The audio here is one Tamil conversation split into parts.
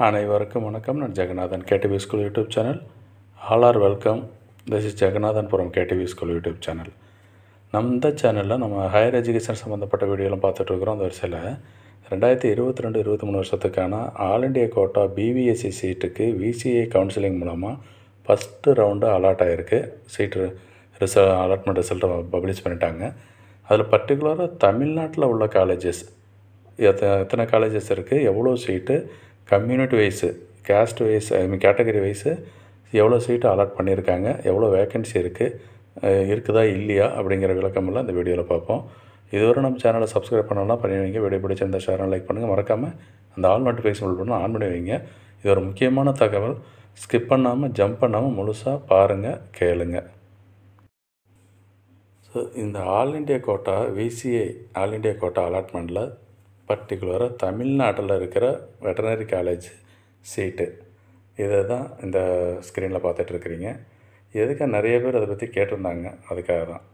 அனைவருக்கும் வணக்கம் நான் Jagannathan KTV school YouTube channel all are welcome this is Jagannathan from KTV school YouTube channel நம்ம சேனலில் நம்ம ஹையர் எஜுகேஷன் சம்மந்தப்பட்ட வீடியோலாம் பார்த்துட்டு இருக்கிறோம் அந்த வரிசையில் ரெண்டாயிரத்தி இருபத்தி ரெண்டு இருபத்தி மூணு வருஷத்துக்கான ஆல் இண்டியா கோட்டா பிபிஎஸ்சி சீட்டுக்கு விசிஏ கவுன்சிலிங் மூலமாக ஃபஸ்ட்டு ரவுண்டு அலாட் ஆகிருக்கு சீட்டு ரிசல் அலாட்மெண்ட் ரிசல்ட்டை பப்ளிஷ் பண்ணிட்டாங்க அதில் பர்டிகுலராக தமிழ்நாட்டில் உள்ள காலேஜஸ் எத்த எத்தனை காலேஜஸ் இருக்குது எவ்வளோ seat community wise caste wise I mean category wise எவ்வளோ சீட்டு அலாட் பண்ணியிருக்காங்க எவ்வளோ வேக்கன்சி இருக்குது இருக்குதா இல்லையா அப்படிங்கிற விளக்கமெல்லாம் இந்த வீடியோவில் பார்ப்போம் இதுவரை நம்ம சேனலை சப்ஸ்கிரைப் பண்ணலாம் பண்ணி வைங்க வீடியோ பிடிச்சிருந்தா ஷேர் லைக் பண்ணுங்கள் மறக்காமல் அந்த ஆல் நோட்டிஃபிகேஷன் பண்ணால் ஆன் பண்ணி வைங்க இது ஒரு முக்கியமான தகவல் ஸ்கிப் பண்ணாமல் ஜம்ப் பண்ணாமல் முழுசாக பாருங்கள் கேளுங்க ஸோ இந்த all India quota VCI all India quota அலாட்மெண்ட்டில் பர்டிகுலராக தமிழ்நாட்டில் இருக்கிற வெட்டனரி காலேஜ் சீட்டு இதை தான் இந்த ஸ்க்ரீனில் பார்த்துட்ருக்குறீங்க எதுக்காக நிறைய பேர் அதை பற்றி கேட்டிருந்தாங்க அதுக்காக தான்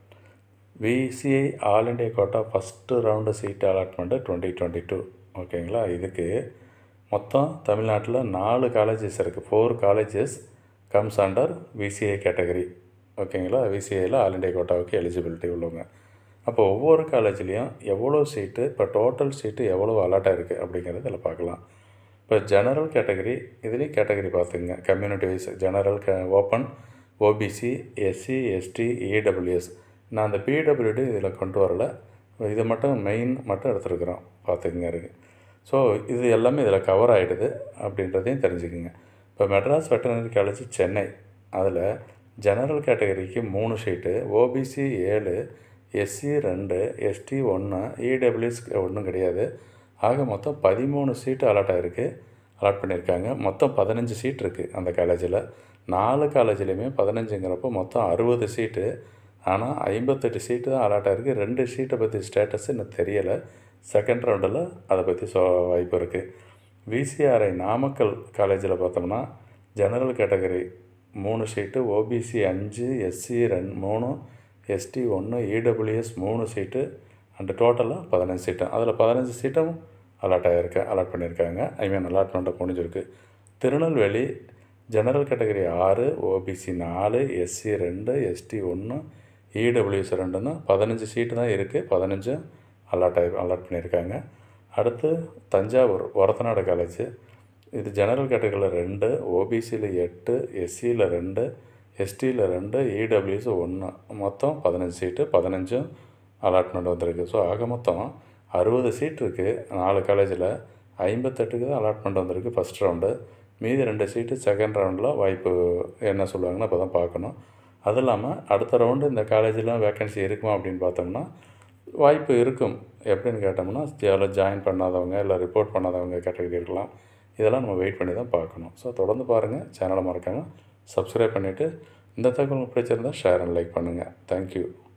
VCI all India quota first round seat allotment twenty twenty two ஓகேங்களா இதுக்கு மொத்தம் தமிழ்நாட்டில் நாலு காலேஜஸ் இருக்குது four colleges comes under VCI category ஓகேங்களா விசிஐயில் ஆல் இண்டியா கோட்டாவுக்கு எலிஜிபிலிட்டி உள்ளவங்க அப்போ ஒவ்வொரு காலேஜ்லேயும் எவ்வளோ சீட்டு இப்போ டோட்டல் சீட்டு எவ்வளோ அலாட்டாக இருக்குது அப்படிங்கிறது இதில் பார்க்கலாம் இப்போ ஜெனரல் கேட்டகரி இதுலேயும் கேட்டகரி பார்த்துங்க கம்யூனிட்டி வைஸ் ஜெனரல் க open OBC SC ST EWS நான் அந்த பிடபிள்யூடி இதில் கொண்டு வரல இதை மட்டும் மெயின் மட்டும் எடுத்துருக்குறோம் பார்த்துக்குங்க இருக்குது ஸோ இது எல்லாமே இதில் கவர் ஆகிடுது அப்படின்றதையும் தெரிஞ்சுக்குங்க இப்போ மெட்ராஸ் வெட்டனரி காலேஜ் சென்னை அதில் ஜெனரல் கேட்டகரிக்கு மூணு சீட்டு ஓபிசி ஏழு எஸ்சி ரெண்டு எஸ்டி ஒன்று இடபிள்யூஎஸ் ஒன்றும் கிடையாது ஆக மொத்தம் பதிமூணு சீட்டு அலாட் ஆகிருக்கு அலாட் பண்ணியிருக்காங்க மொத்தம் பதினஞ்சு சீட் இருக்குது அந்த காலேஜில் நாலு காலேஜ்லேயுமே பதினஞ்சுங்கிறப்போ மொத்தம் அறுபது சீட்டு ஆனால் ஐம்பத்தெட்டு சீட்டு தான் அலாட் ஆகிருக்கு ரெண்டு சீட்டை பற்றி ஸ்டேட்டஸ் இன்னும் தெரியலை செகண்ட் ரவுண்டில் அதை பற்றி சொ வாய்ப்பு இருக்குது விசிஆர்ஐ நாமக்கல் காலேஜில் பார்த்தோம்னா ஜெனரல் கேட்டகரி மூணு சீட்டு ஓபிசி அஞ்சு எஸ்சி ரெண்டு மூணு எஸ்டி ஒன்று இடபிள்யூஎஸ் மூணு சீட்டு அண்டு டோட்டலாக பதினஞ்சு சீட்டு அதில் பதினஞ்சு சீட்டும் அலாட் ஆகிருக்கு அலாட் பண்ணியிருக்காங்க ஐ மீன் அலாட்மெண்ட்டை முடிஞ்சிருக்கு திருநெல்வேலி ஜெனரல் கேட்டகரி ஆறு ஓபிசி நாலு எஸ்சி ரெண்டு எஸ்டி ஒன்று இடபிள்யூஎஸ் ரெண்டுன்னு பதினஞ்சு சீட்டு தான் இருக்குது பதினஞ்சும் அலாட் ஆகி அலாட் பண்ணியிருக்காங்க அடுத்து தஞ்சாவூர் ஒரத்தநாடு காலேஜ் இது ஜெனரல் கேட்டகரியில் ரெண்டு ஓபிசியில் எட்டு எஸ்சியில் ரெண்டு எஸ்டியில் ரெண்டு இடபிள்யூஎஸ் ஒன்று மொத்தம் பதினஞ்சு சீட்டு பதினஞ்சும் அலாட்மெண்ட் வந்திருக்கு ஸோ ஆக மொத்தம் அறுபது சீட் இருக்குது நாலு காலேஜில் ஐம்பத்தெட்டுக்கு தான் அலாட்மெண்ட் வந்திருக்கு ஃபஸ்ட் ரவுண்டு மீதி ரெண்டு சீட்டு செகண்ட் ரவுண்டில் வாய்ப்பு என்ன சொல்லுவாங்கன்னு அப்போ தான் பார்க்கணும் அது இல்லாமல் அடுத்த ரவுண்டு இந்த காலேஜில் வேக்கன்சி இருக்குமா அப்படின்னு பார்த்தோம்னா வாய்ப்பு இருக்கும் எப்படின்னு கேட்டோம்னா எவ்வளோ ஜாயின் பண்ணாதவங்க இல்லை ரிப்போர்ட் பண்ணாதவங்க கேட்டகரி இருக்கலாம் இதெல்லாம் நம்ம வெயிட் பண்ணி தான் பார்க்கணும் ஸோ தொடர்ந்து பாருங்கள் சேனலை மறக்காமல் சப்ஸ்கிரைப் பண்ணிவிட்டு இந்த தகவல் பிடிச்சிருந்தால் ஷேர் அண்ட் லைக் பண்ணுங்கள் தேங்க்யூ